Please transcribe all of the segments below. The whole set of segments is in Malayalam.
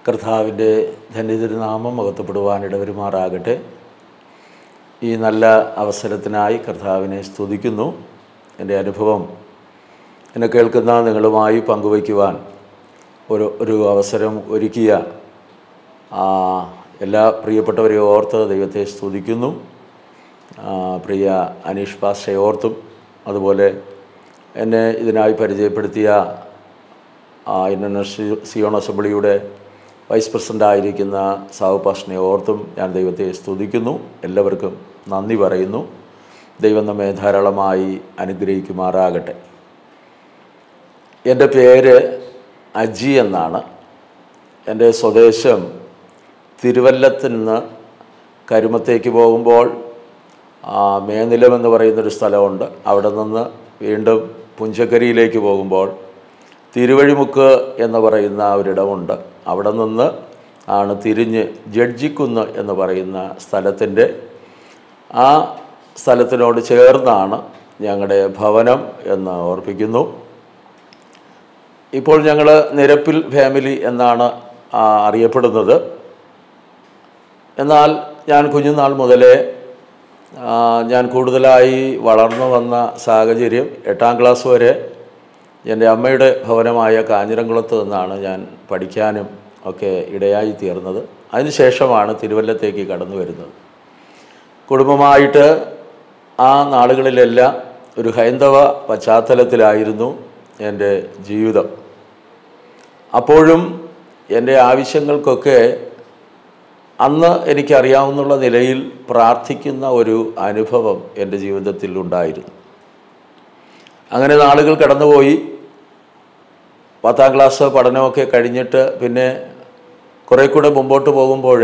കർത്താവിൻ്റെ ധന്യതിരുനാമം മഹത്വപ്പെടുവാൻ ഇടവരുമാറാകട്ടെ ഈ നല്ല അവസരത്തിനായി കർത്താവിനെ സ്തുതിക്കുന്നു എൻ്റെ അനുഭവം എന്നെ കേൾക്കുന്ന നിങ്ങളുമായി പങ്കുവയ്ക്കുവാൻ ഒരു ഒരു അവസരം ഒരുക്കിയ ആ, എല്ലാ പ്രിയപ്പെട്ടവരെ ഓർത്ത് ദൈവത്തെ സ്തുതിക്കുന്നു ആ, പ്രിയ അനീഷ് പാസ്റ്റയെ ഓർത്തും അതുപോലെ എന്നെ ഇതിനായി പരിചയപ്പെടുത്തിയ ആ, ഇന്റർനാഷണൽ സിയോൺ അസംബ്ലിയുടെ വൈസ് പ്രസിഡൻ്റായിരിക്കുന്ന സാവു പാഷനെ ഓർത്തും ഞാൻ ദൈവത്തെ സ്തുതിക്കുന്നു എല്ലാവർക്കും നന്ദി പറയുന്നു ദൈവം നമ്മെ ധാരാളമായി അനുഗ്രഹിക്കുമാറാകട്ടെ എൻ്റെ പേര് അജി എന്നാണ് എൻ്റെ സ്വദേശം തിരുവല്ലത്തിൽ നിന്ന് കരുമത്തേക്ക് പോകുമ്പോൾ ആ, മേനിലം എന്ന് പറയുന്നൊരു സ്ഥലമുണ്ട് അവിടെ നിന്ന് വീണ്ടും പുഞ്ചക്കരിയിലേക്ക് പോകുമ്പോൾ തിരുവഴിമുക്ക് എന്ന് പറയുന്ന ഒരിടമുണ്ട് അവിടെ നിന്ന് ആണ് തിരിഞ്ഞ് ജഡ്ജിക്കുന്ന് എന്ന് പറയുന്ന സ്ഥലത്തിൻ്റെ ആ സ്ഥലത്തിനോട് ചേർന്നാണ് ഞങ്ങളുടെ ഭവനം എന്ന് ഓർപ്പിക്കുന്നു ഇപ്പോൾ ഞങ്ങൾ നിരപ്പിൽ ഫാമിലി എന്നാണ് ആ, അറിയപ്പെടുന്നത് എന്നാൽ ഞാൻ കുഞ്ഞുനാൾ മുതലേ ആ, ഞാൻ കൂടുതലായി വളർന്നു വന്ന സാഹചര്യം എട്ടാം ക്ലാസ് വരെ എൻ്റെ അമ്മയുടെ ഭവനമായ കാഞ്ഞിരംകുളത്ത് നിന്നാണ് ഞാൻ പഠിക്കാനും ഒക്കെ ഇടയായി തീർന്നത് അതിനുശേഷമാണ് തിരുവല്ലത്തേക്ക് കടന്നു വരുന്നത് കുടുംബമായിട്ട് ആ നാളുകളിലെല്ലാം ഒരു ഹൈന്ദവ പശ്ചാത്തലത്തിലായിരുന്നു എൻ്റെ ജീവിതം അപ്പോഴും എൻ്റെ ആവശ്യങ്ങൾക്കൊക്കെ അന്ന് എനിക്കറിയാവുന്നുള്ള നിലയിൽ പ്രാർത്ഥിക്കുന്ന ഒരു അനുഭവം എൻ്റെ ജീവിതത്തിൽ ഉണ്ടായിരുന്നു അങ്ങനെ നാളുകൾ കടന്നുപോയി പത്താം ക്ലാസ് പഠനമൊക്കെ കഴിഞ്ഞിട്ട് പിന്നെ കുറേ കൂടെ മുമ്പോട്ട് പോകുമ്പോൾ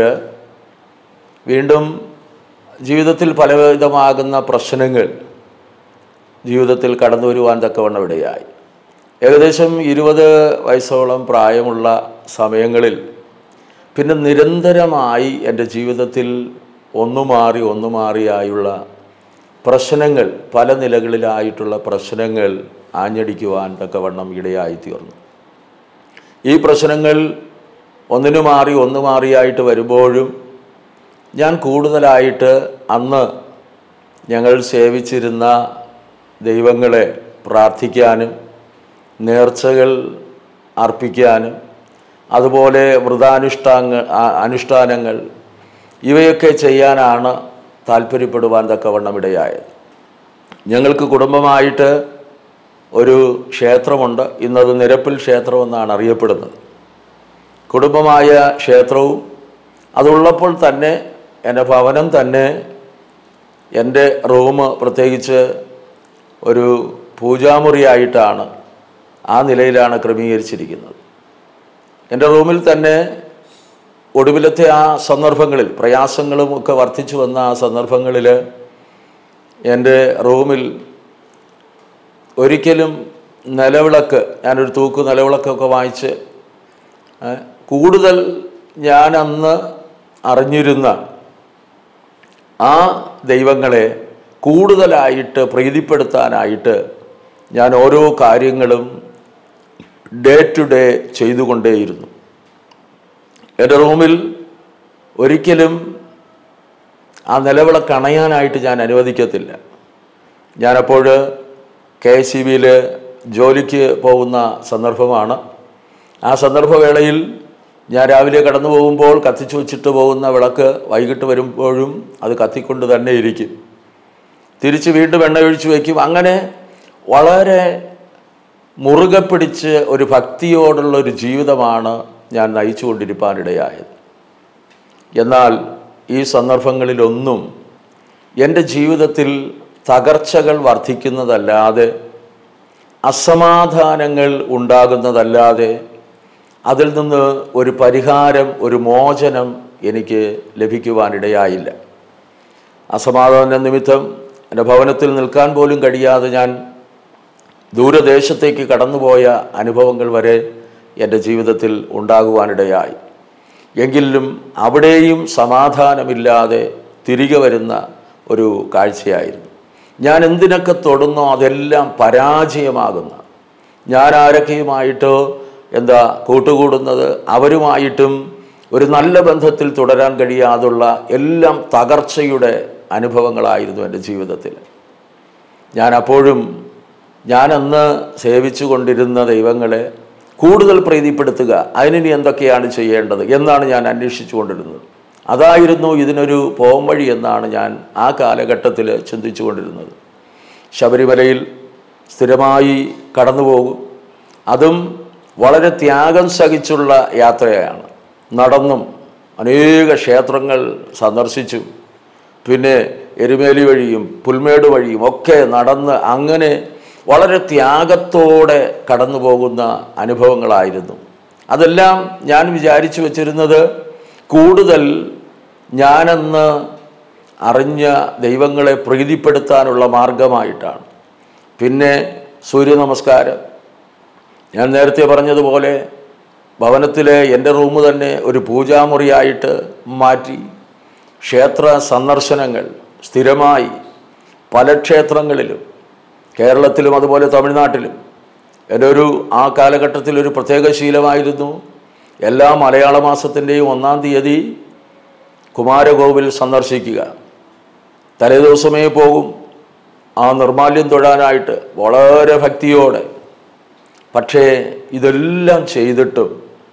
വീണ്ടും ജീവിതത്തിൽ പലവിധമാകുന്ന പ്രശ്നങ്ങൾ ജീവിതത്തിൽ കടന്നു വരുവാൻ തക്കവണ്ണം ഇടയായി ഏകദേശം ഇരുപത് വയസ്സോളം പ്രായമുള്ള സമയങ്ങളിൽ പിന്നെ നിരന്തരമായി എൻ്റെ ജീവിതത്തിൽ ഒന്നു മാറി ഒന്നു മാറിയായുള്ള പ്രശ്നങ്ങൾ പല നിലകളിലായിട്ടുള്ള പ്രശ്നങ്ങൾ ആഞ്ഞടിക്കുവാൻ തക്കവണ്ണം ഇടയായി തീർന്നു ഈ പ്രശ്നങ്ങൾ ഒന്നിനു മാറി ഒന്ന് മാറിയായിട്ട് വരുമ്പോഴും ഞാൻ കൂടുതലായിട്ട് അന്ന് ഞങ്ങൾ സേവിച്ചിരുന്ന ദൈവങ്ങളെ പ്രാർത്ഥിക്കാനും നേർച്ചകൾ അർപ്പിക്കാനും അതുപോലെ വ്രതാനുഷ്ഠാങ്ങ ആ- അനുഷ്ഠാനങ്ങൾ ഇവയൊക്കെ ചെയ്യാനാണ് താല്പര്യപ്പെടുവാൻ തക്കവണ്ണം ഇടയായത് ഞങ്ങൾക്ക് കുടുംബമായിട്ട് ഒരു ക്ഷേത്രമുണ്ട് ഇന്നത് നിരപ്പിൽ ക്ഷേത്രമെന്നാണ് അറിയപ്പെടുന്നത് കുടുംബമായ ക്ഷേത്രവും അതുള്ളപ്പോൾ തന്നെ എൻ്റെ ഭവനം തന്നെ എൻ്റെ റൂം പ്രത്യേകിച്ച് ഒരു പൂജാമുറിയായിട്ടാണ് ആ നിലയിലാണ് ക്രമീകരിച്ചിരിക്കുന്നത് എൻ്റെ റൂമിൽ തന്നെ ഒടുവിലത്തെ ആ സന്ദർഭങ്ങളിൽ പ്രയാസങ്ങളും ഒക്കെ വർദ്ധിച്ചു വന്ന ആ സന്ദർഭങ്ങളിൽ എൻ്റെ റൂമിൽ ഒരിക്കലും നിലവിളക്ക് ഞാനൊരു തൂക്ക് നിലവിളക്കൊക്കെ വാങ്ങിച്ച് ഏ, കൂടുതൽ ഞാൻ അന്ന് അറിഞ്ഞിരുന്ന ആ ദൈവങ്ങളെ കൂടുതലായിട്ട് പ്രീതിപ്പെടുത്താനായിട്ട് ഞാൻ ഓരോ കാര്യങ്ങളും ഡേ ടു ഡേ ചെയ്തുകൊണ്ടേയിരുന്നു എൻ്റെ റൂമിൽ ഒരിക്കലും ആ നിലവിളക്ക് അണയാനായിട്ട് ഞാൻ അനുവദിക്കത്തില്ല ഞാനപ്പോൾ കെ എസ് സി ബിയിൽ ജോലിക്ക് പോകുന്ന സന്ദർഭമാണ് ആ സന്ദർഭവേളയിൽ ഞാൻ രാവിലെ കടന്നു പോകുമ്പോൾ കത്തിച്ചു വച്ചിട്ട് പോകുന്ന വിളക്ക് വൈകിട്ട് വരുമ്പോഴും അത് കത്തിക്കൊണ്ട് തന്നെ ഇരിക്കും തിരിച്ച് വീണ്ടും എണ്ണ ഒഴിച്ച് വയ്ക്കും അങ്ങനെ വളരെ മുറുകെ പിടിച്ച് ഒരു ഭക്തിയോടുള്ള ഒരു ജീവിതമാണ് ഞാൻ നയിച്ചു കൊണ്ടിരിപ്പാനിടയായത് എന്നാൽ ഈ സന്ദർഭങ്ങളിലൊന്നും എൻ്റെ ജീവിതത്തിൽ തകർച്ചകൾ വർദ്ധിക്കുന്നതല്ലാതെ അസമാധാനങ്ങൾ ഉണ്ടാകുന്നതല്ലാതെ അതിൽ നിന്ന് ഒരു പരിഹാരം ഒരു മോചനം എനിക്ക് ലഭിക്കുവാനിടയായില്ല അസമാധാന നിമിത്തം എൻ്റെ ഭവനത്തിൽ നിൽക്കാൻ പോലും കഴിയാതെ ഞാൻ ദൂരദേശത്തേക്ക് കടന്നുപോയ അനുഭവങ്ങൾ വരെ എൻ്റെ ജീവിതത്തിൽ ഉണ്ടാകുവാനിടയായി എങ്കിലും അവിടെയും സമാധാനമില്ലാതെ തിരികെ വരുന്ന ഒരു കാഴ്ചയായിരുന്നു ഞാൻ എന്തിനൊക്കെ തൊടുന്നോ അതെല്ലാം പരാജയമാകുന്ന ഞാൻ ആരൊക്കെയുമായിട്ട് എന്താ കൂട്ടുകൂടുന്നത് അവരുമായിട്ടും ഒരു നല്ല ബന്ധത്തിൽ തുടരാൻ കഴിയാതുള്ള എല്ലാം തകർച്ചയുടെ അനുഭവങ്ങളായിരുന്നു എൻ്റെ ജീവിതത്തിൽ ഞാൻ അപ്പോഴും ഞാൻ അന്ന് സേവിച്ചു കൊണ്ടിരുന്ന ദൈവങ്ങളെ കൂടുതൽ പ്രീതിപ്പെടുത്തുക അതിനി എന്തൊക്കെയാണ് ചെയ്യേണ്ടത് എന്നാണ് ഞാൻ അന്വേഷിച്ചു കൊണ്ടിരുന്നത് അതായിരുന്നു ഇതിനൊരു പോം വഴി എന്നാണ് ഞാൻ ആ കാലഘട്ടത്തിൽ ചിന്തിച്ചു കൊണ്ടിരുന്നത് ശബരിമലയിൽ സ്ഥിരമായി കടന്നു പോകും അതും വളരെ ത്യാഗം സഹിച്ചുള്ള യാത്രയാണ് നടന്നും അനേക ക്ഷേത്രങ്ങൾ സന്ദർശിച്ചു പിന്നെ എരുമേലി വഴിയും പുൽമേട് വഴിയും ഒക്കെ നടന്ന് അങ്ങനെ വളരെ ത്യാഗത്തോടെ കടന്നു പോകുന്ന അനുഭവങ്ങളായിരുന്നു അതെല്ലാം ഞാൻ വിചാരിച്ചു വച്ചിരുന്നത് കൂടുതൽ ഞാനെന്ന് അറിഞ്ഞ ദൈവങ്ങളെ പ്രീതിപ്പെടുത്താനുള്ള മാർഗമായിട്ടാണ് പിന്നെ സൂര്യ നമസ്കാരം ഞാൻ നേരത്തെ പറഞ്ഞതുപോലെ ഭവനത്തിലെ എൻ്റെ റൂം തന്നെ ഒരു പൂജാമുറിയായിട്ട് മാറ്റി ക്ഷേത്ര സന്ദർശനങ്ങൾ സ്ഥിരമായി പല ക്ഷേത്രങ്ങളിലും കേരളത്തിലും അതുപോലെ തമിഴ്നാട്ടിലും എൻ്റെ ഒരു ആ കാലഘട്ടത്തിൽ ഒരു പ്രത്യേക ശീലമായിരുന്നു എല്ലാ മലയാള മാസത്തിൻ്റെയും ഒന്നാം തീയതി കുമാരകോവിൽ സന്ദർശിക്കുക തലേദിവസമേ പോകും ആ നിർമാല്യം തൊഴാനായിട്ട് വളരെ ഭക്തിയോടെ പക്ഷേ ഇതെല്ലാം ചെയ്തിട്ടും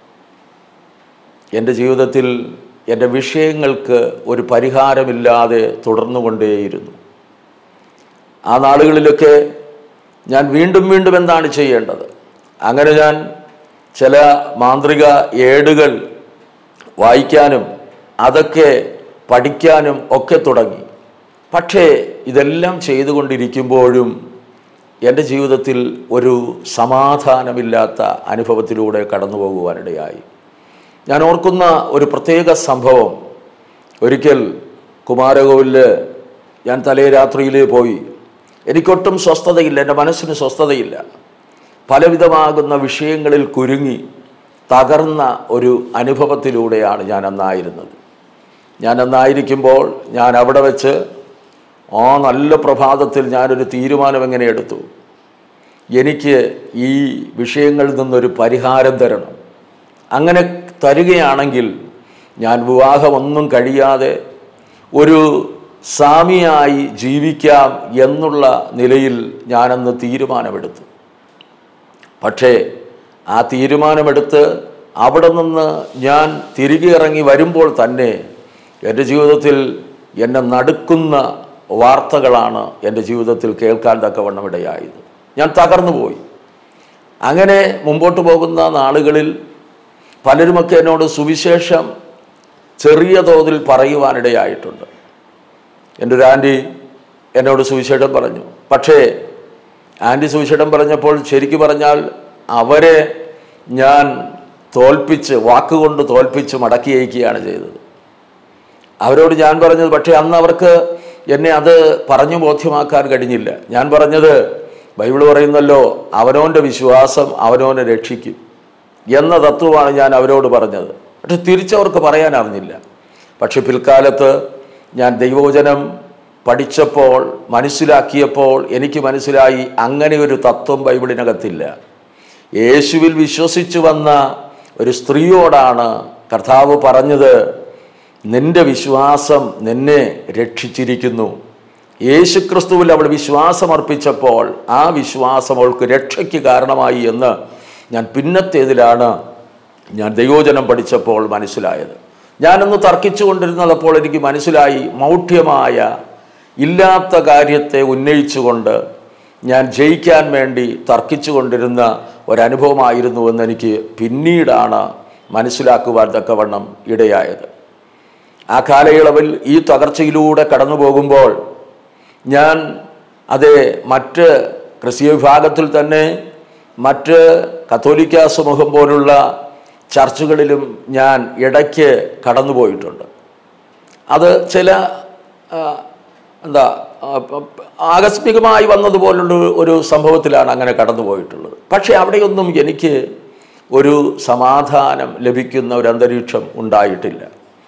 എൻ്റെ ജീവിതത്തിൽ എൻ്റെ വിഷയങ്ങൾക്ക് ഒരു പരിഹാരമില്ലാതെ തുടർന്നുകൊണ്ടേയിരുന്നു ആ നാളുകളിലൊക്കെ ഞാൻ വീണ്ടും വീണ്ടും എന്താണ് ചെയ്യേണ്ടത് അങ്ങനെ ഞാൻ ചില മാന്ത്രിക ഏടുകൾ വായിക്കാനും അതൊക്കെ പഠിക്കാനും ഒക്കെ തുടങ്ങി പക്ഷേ ഇതെല്ലാം ചെയ്തുകൊണ്ടിരിക്കുമ്പോഴും എൻ്റെ ജീവിതത്തിൽ ഒരു സമാധാനമില്ലാത്ത അനുഭവത്തിലൂടെ കടന്നു പോകുവാനിടയായി ഞാൻ ഓർക്കുന്ന ഒരു പ്രത്യേക സംഭവം ഒരിക്കൽ കുമാരകോവിലിൽ ഞാൻ തലേ രാത്രിയിൽ പോയി എനിക്കൊട്ടും സ്വസ്ഥതയില്ല എൻ്റെ മനസ്സിന് സ്വസ്ഥതയില്ല പലവിധമാകുന്ന വിഷയങ്ങളിൽ കുരുങ്ങി തകർന്ന ഒരു അനുഭവത്തിലൂടെയാണ് ഞാൻ അന്നായിരുന്നത് ഞാൻ അന്നായിരിക്കുമ്പോൾ ഞാൻ അവിടെ വെച്ച് ആ നല്ല പ്രഭാതത്തിൽ ഞാനൊരു തീരുമാനം എങ്ങനെ എടുത്തു എനിക്ക് ഈ വിഷയങ്ങളിൽ നിന്നൊരു പരിഹാരം തരണം അങ്ങനെ തരികയാണെങ്കിൽ ഞാൻ വിവാഹമൊന്നും കഴിയാതെ ഒരു സ്വാമിയായി ജീവിക്കാം എന്നുള്ള നിലയിൽ ഞാനന്ന് തീരുമാനമെടുത്തു പക്ഷേ ആ തീരുമാനമെടുത്ത് അവിടെ നിന്ന് ഞാൻ തിരികെ ഇറങ്ങി വരുമ്പോൾ തന്നെ എൻ്റെ ജീവിതത്തിൽ എന്നെ നടുക്കുന്ന വാർത്തകളാണ് എൻ്റെ ജീവിതത്തിൽ കേൾക്കാൻ തക്കവണ്ണം ഇടയായത് ഞാൻ തകർന്നു പോയി അങ്ങനെ മുമ്പോട്ട് പോകുന്ന നാളുകളിൽ പലരുമൊക്കെ എന്നോട് സുവിശേഷം ചെറിയ തോതിൽ പറയുവാനിടയായിട്ടുണ്ട് എൻ്റെ ഒരു ആൻറ്റി എന്നോട് സുവിശേഷം പറഞ്ഞു പക്ഷേ ആൻറ്റി സുവിശേഷം പറഞ്ഞപ്പോൾ ശരിക്കു പറഞ്ഞാൽ അവരെ ഞാൻ തോൽപ്പിച്ച് വാക്കുകൊണ്ട് തോൽപ്പിച്ച് മടക്കി അയക്കുകയാണ് ചെയ്തത് അവരോട് ഞാൻ പറഞ്ഞത് പക്ഷേ അന്ന് അവർക്ക് എന്നെ അത് പറഞ്ഞു ബോധ്യമാക്കാൻ കഴിഞ്ഞില്ല ഞാൻ പറഞ്ഞത് ബൈബിൾ പറയുന്നല്ലോ അവനോൻ്റെ വിശ്വാസം അവനോനെ രക്ഷിക്കും എന്ന തത്വമാണ് ഞാൻ അവരോട് പറഞ്ഞത് പക്ഷെ തിരിച്ചവർക്ക് പറയാൻ അറിഞ്ഞില്ല പക്ഷെ പിൽക്കാലത്ത് ഞാൻ ദൈവവചനം പഠിച്ചപ്പോൾ മനസ്സിലാക്കിയപ്പോൾ എനിക്ക് മനസ്സിലായി അങ്ങനെ ഒരു തത്വം ബൈബിളിനകത്തില്ല യേശുവിൽ വിശ്വസിച്ചു വന്ന ഒരു സ്ത്രീയോടാണ് കർത്താവ് പറഞ്ഞത് നിന്റെ വിശ്വാസം നിന്നെ രക്ഷിച്ചിരിക്കുന്നു യേശുക്രിസ്തുവിൽ അവൾ വിശ്വാസമർപ്പിച്ചപ്പോൾ ആ വിശ്വാസം അവൾക്ക് രക്ഷയ്ക്ക് കാരണമായി എന്ന് ഞാൻ പിന്നത്തേതിലാണ് ഞാൻ ദൈവോചനം പഠിച്ചപ്പോൾ മനസ്സിലായത് ഞാനൊന്ന് തർക്കിച്ചു കൊണ്ടിരുന്നതപ്പോൾ എനിക്ക് മനസ്സിലായി മൗഢ്യമായ ഇല്ലാത്ത കാര്യത്തെ ഉന്നയിച്ചുകൊണ്ട് ഞാൻ ജയിക്കാൻ വേണ്ടി തർക്കിച്ചു കൊണ്ടിരുന്ന ഒരനുഭവമായിരുന്നുവെന്ന് എനിക്ക് പിന്നീടാണ് മനസ്സിലാക്കുവാൻ തക്കവണ്ണം ഇടയായത് ആ കാലയളവിൽ ഈ തകർച്ചയിലൂടെ കടന്നു പോകുമ്പോൾ ഞാൻ അതേ മറ്റ് ക്രിസ്തീയ വിഭാഗത്തിൽ തന്നെ മറ്റ് കത്തോലിക്ക സമൂഹം പോലുള്ള ചർച്ചുകളിലും ഞാൻ ഇടയ്ക്ക് കടന്നുപോയിട്ടുണ്ട് അത് ചില ആ, എന്താ ആ, പ- പ- ആകസ്മികമായി വന്നതുപോലുള്ള ഒരു സംഭവത്തിലാണ് അങ്ങനെ കടന്നുപോയിട്ടുള്ളത് പക്ഷേ അവിടെയൊന്നും എനിക്ക് ഒരു സമാധാനം ലഭിക്കുന്ന ഒരു അന്തരീക്ഷം ഉണ്ടായിട്ടില്ല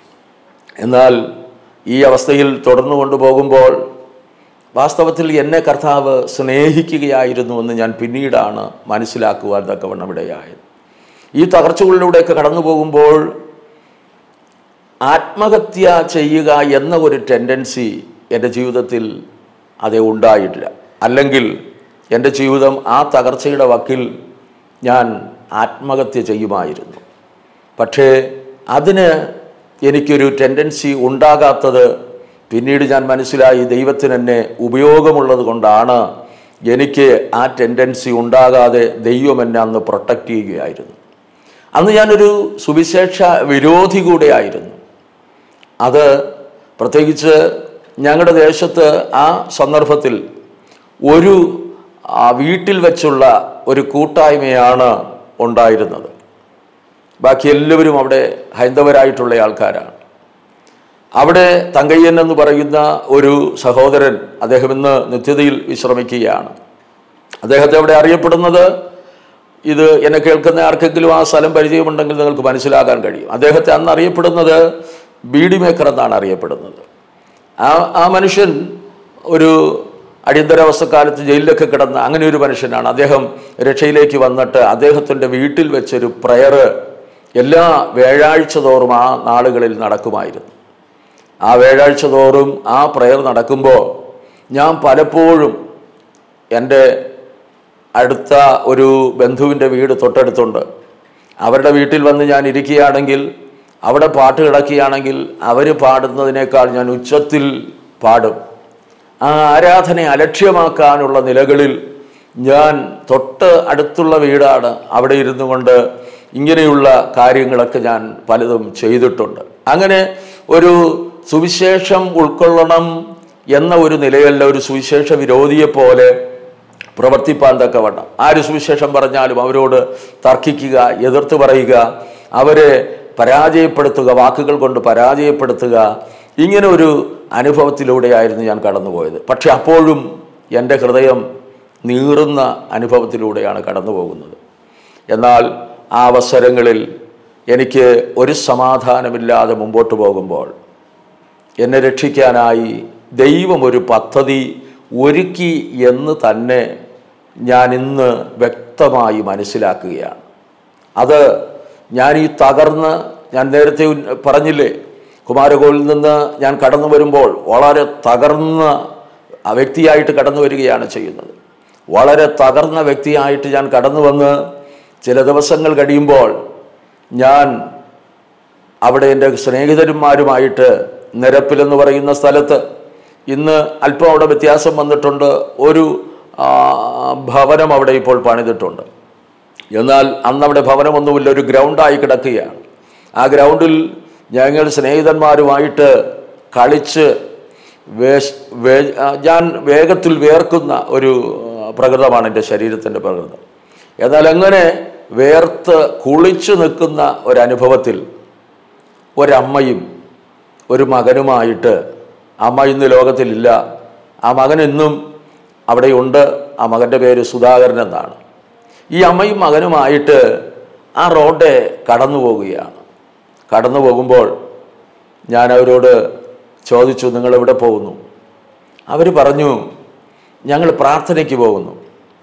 എന്നാൽ ഈ അവസ്ഥയിൽ തുടർന്നു കൊണ്ടുപോകുമ്പോൾ വാസ്തവത്തിൽ എന്നെ കർത്താവ് സ്നേഹിക്കുകയായിരുന്നു എന്ന് ഞാൻ പിന്നീടാണ് മനസ്സിലാക്കുവാൻ തക്കവണ്ണം ഇടയായത് ഈ തകർച്ചകളിലൂടെയൊക്കെ കടന്നു പോകുമ്പോൾ ആത്മഹത്യ ചെയ്യുക എന്ന ഒരു ടെൻഡൻസി എൻ്റെ ജീവിതത്തിൽ അതേ ഉണ്ടായിട്ടില്ല അല്ലെങ്കിൽ എൻ്റെ ജീവിതം ആ തകർച്ചയുടെ വക്കിൽ ഞാൻ ആത്മഹത്യ ചെയ്യുമായിരുന്നു പക്ഷേ അതിന് എനിക്കൊരു ടെൻഡൻസി ഉണ്ടാകാത്തത് പിന്നീട് ഞാൻ മനസ്സിലായി ദൈവത്തിന് എന്നെ ഉപയോഗമുള്ളത് കൊണ്ടാണ് എനിക്ക് ആ ടെൻഡൻസി ഉണ്ടാകാതെ ദൈവം എന്നെ അന്ന് പ്രൊട്ടക്റ്റ് ചെയ്യുകയായിരുന്നു അന്ന് ഞാനൊരു സുവിശേഷ വിരോധി കൂടെയായിരുന്നു അത് പ്രത്യേകിച്ച് ഞങ്ങളുടെ ദേശത്ത് ആ സന്ദർഭത്തിൽ ഒരു ആ, വീട്ടിൽ വെച്ചുള്ള ഒരു കൂട്ടായ്മയാണ് ഉണ്ടായിരുന്നത് ബാക്കി എല്ലാവരും അവിടെ ഹൈന്ദവരായിട്ടുള്ള ആൾക്കാരാണ് അവിടെ തങ്കയ്യൻ എന്ന് പറയുന്ന ഒരു സഹോദരൻ അദ്ദേഹം ഇന്ന് നിത്യതയിൽ വിശ്രമിക്കുകയാണ് അദ്ദേഹത്തെ അവിടെ അറിയപ്പെടുന്നത് ഇത് എന്നെ കേൾക്കുന്ന ആർക്കെങ്കിലും ആ സ്ഥലം പരിചയമുണ്ടെങ്കിൽ നിങ്ങൾക്ക് മനസ്സിലാക്കാൻ കഴിയും അദ്ദേഹത്തെ അന്ന് അറിയപ്പെടുന്നത് ബീഡി മേക്കർ എന്നാണ് അറിയപ്പെടുന്നത് ആ ആ മനുഷ്യൻ ഒരു അടിയന്തരാവസ്ഥക്കാലത്ത് ജയിലിലൊക്കെ കിടന്ന അങ്ങനെ ഒരു മനുഷ്യനാണ് അദ്ദേഹം രക്ഷയിലേക്ക് വന്നിട്ട് അദ്ദേഹത്തിൻ്റെ വീട്ടിൽ വെച്ചൊരു പ്രയറ് എല്ലാ വ്യാഴാഴ്ച തോറും ആ നാളുകളിൽ നടക്കുമായിരുന്നു ആ വ്യാഴാഴ്ച തോറും ആ പ്രയർ നടക്കുമ്പോൾ ഞാൻ പലപ്പോഴും എൻ്റെ അടുത്ത ഒരു ബന്ധുവിൻ്റെ വീട് തൊട്ടടുത്തുണ്ട് അവരുടെ വീട്ടിൽ വന്ന് ഞാൻ ഇരിക്കുകയാണെങ്കിൽ അവിടെ പാട്ട് കിടക്കുകയാണെങ്കിൽ അവർ പാടുന്നതിനേക്കാൾ ഞാൻ ഉച്ചത്തിൽ പാടും ആ ആരാധനയെ അലക്ഷ്യമാക്കാനുള്ള നിലകളിൽ ഞാൻ തൊട്ട് അടുത്തുള്ള വീടാണ് അവിടെ ഇരുന്നു കൊണ്ട് ഇങ്ങനെയുള്ള കാര്യങ്ങളൊക്കെ ഞാൻ പലതും ചെയ്തിട്ടുണ്ട് അങ്ങനെ ഒരു സുവിശേഷം ഉൾക്കൊള്ളണം എന്ന ഒരു നിലയല്ല ഒരു സുവിശേഷ വിരോധിയെ പോലെ പ്രവർത്തിപ്പാൻ തക്കവണ്ണം ആര് സുവിശേഷം പറഞ്ഞാലും അവരോട് തർക്കിക്കുക എതിർത്ത് പറയുക അവരെ പരാജയപ്പെടുത്തുക വാക്കുകൾ കൊണ്ട് പരാജയപ്പെടുത്തുക ഇങ്ങനെ ഒരു അനുഭവത്തിലൂടെയായിരുന്നു ഞാൻ കടന്നുപോയത് പക്ഷെ അപ്പോഴും എൻ്റെ ഹൃദയം നീറുന്ന അനുഭവത്തിലൂടെയാണ് കടന്നു പോകുന്നത് എന്നാൽ ആ അവസരങ്ങളിൽ എനിക്ക് ഒരു സമാധാനമില്ലാതെ മുമ്പോട്ട് പോകുമ്പോൾ എന്നെ രക്ഷിക്കാനായി ദൈവം ഒരു പദ്ധതി ഒരുക്കി എന്ന് തന്നെ ഞാൻ ഇന്ന് വ്യക്തമായി മനസ്സിലാക്കുകയാണ് അത് ഞാൻ ഈ തകർന്ന് ഞാൻ നേരത്തെ ഉൻ- പറഞ്ഞില്ലേ കുമാരകോവിൽ നിന്ന് ഞാൻ കടന്നു വരുമ്പോൾ വളരെ തകർന്ന ആ വ്യക്തിയായിട്ട് കടന്നു വരികയാണ് ചെയ്യുന്നത് വളരെ തകർന്ന വ്യക്തിയായിട്ട് ഞാൻ കടന്നു വന്ന് ചില ദിവസങ്ങൾ കഴിയുമ്പോൾ ഞാൻ അവിടെ എൻ്റെ സ്നേഹിതന്മാരുമായിട്ട് നിരപ്പിലെന്ന് പറയുന്ന സ്ഥലത്ത് ഇന്ന് അല്പം അവിടെ വ്യത്യാസം വന്നിട്ടുണ്ട് ഒരു ആ, ഭവനം അവിടെ ഇപ്പോൾ പണിതിട്ടുണ്ട് എന്നാൽ അന്ന് അവിടെ ഭവനമൊന്നുമില്ല ഒരു ഗ്രൗണ്ടായി കിടക്കുകയാണ് ആ ഗ്രൗണ്ടിൽ ഞങ്ങൾ സ്നേഹിതന്മാരുമായിട്ട് കളിച്ച് വേഷ് വേ ആ, ഞാൻ വേഗത്തിൽ വേർക്കുന്ന ഒരു ആ, പ്രകൃതമാണ് എൻ്റെ ശരീരത്തിൻ്റെ പ്രകൃതം എന്നാൽ അങ്ങനെ വേർത്ത് കുളിച്ചു നിൽക്കുന്ന ഒരനുഭവത്തിൽ ഒരമ്മയും ഒരു മകനുമായിട്ട് അമ്മ ഇന്ന് ലോകത്തിലില്ല ആ മകൻ ഇന്നും അവിടെയുണ്ട് ആ മകൻ്റെ പേര് സുധാകരൻ എന്നാണ് ഈ അമ്മയും മകനുമായിട്ട് ആ റോഡ് കടന്നു പോവുകയാണ് കടന്നു പോകുമ്പോൾ ഞാൻ അവരോട് ചോദിച്ചു നിങ്ങൾ എവിടെ പോകുന്നു അവർ പറഞ്ഞു ഞങ്ങൾ പ്രാർത്ഥനയ്ക്ക് പോകുന്നു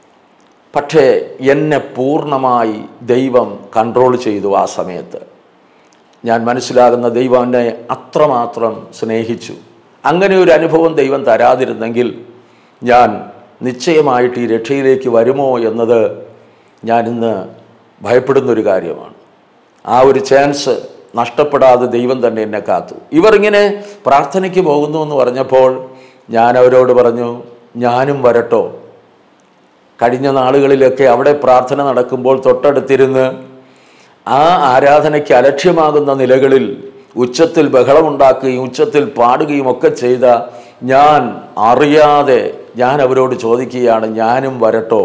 പക്ഷേ എന്നെ പൂർണ്ണമായി ദൈവം കൺട്രോൾ ചെയ്തു ആ സമയത്ത് ഞാൻ മനസ്സിലാകുന്ന ദൈവം എന്നെ അത്രമാത്രം സ്നേഹിച്ചു അങ്ങനെ ഒരു അനുഭവം ദൈവം തരാതിരുന്നെങ്കിൽ ഞാൻ നിശ്ചയമായിട്ട് ഈ രക്ഷയിലേക്ക് വരുമോ എന്നത് ഞാൻ ഇന്ന് ഭയപ്പെടുന്നൊരു കാര്യമാണ് ആ ഒരു ചാൻസ് നഷ്ടപ്പെടാതെ ദൈവം തന്നെ എന്നെ കാത്തു ഇവർ ഇങ്ങനെ പ്രാർത്ഥനയ്ക്ക് പോകുന്നു എന്ന് പറഞ്ഞപ്പോൾ ഞാൻ അവരോട് പറഞ്ഞു ഞാനും വരട്ടോ കഴിഞ്ഞ നാളുകളിലൊക്കെ അവിടെ പ്രാർത്ഥന നടക്കുമ്പോൾ തൊട്ടടുത്തിരുന്ന് ആ ആരാധനയ്ക്ക് അലക്ഷ്യമാകുന്ന നിലകളിൽ ഉച്ചത്തിൽ ബഹളമുണ്ടാക്കുകയും ഉച്ചത്തിൽ പാടുകയും ഒക്കെ ചെയ്ത ഞാൻ അറിയാതെ ഞാൻ അവരോട് ചോദിക്കുകയാണ് ഞാനും വരട്ടോ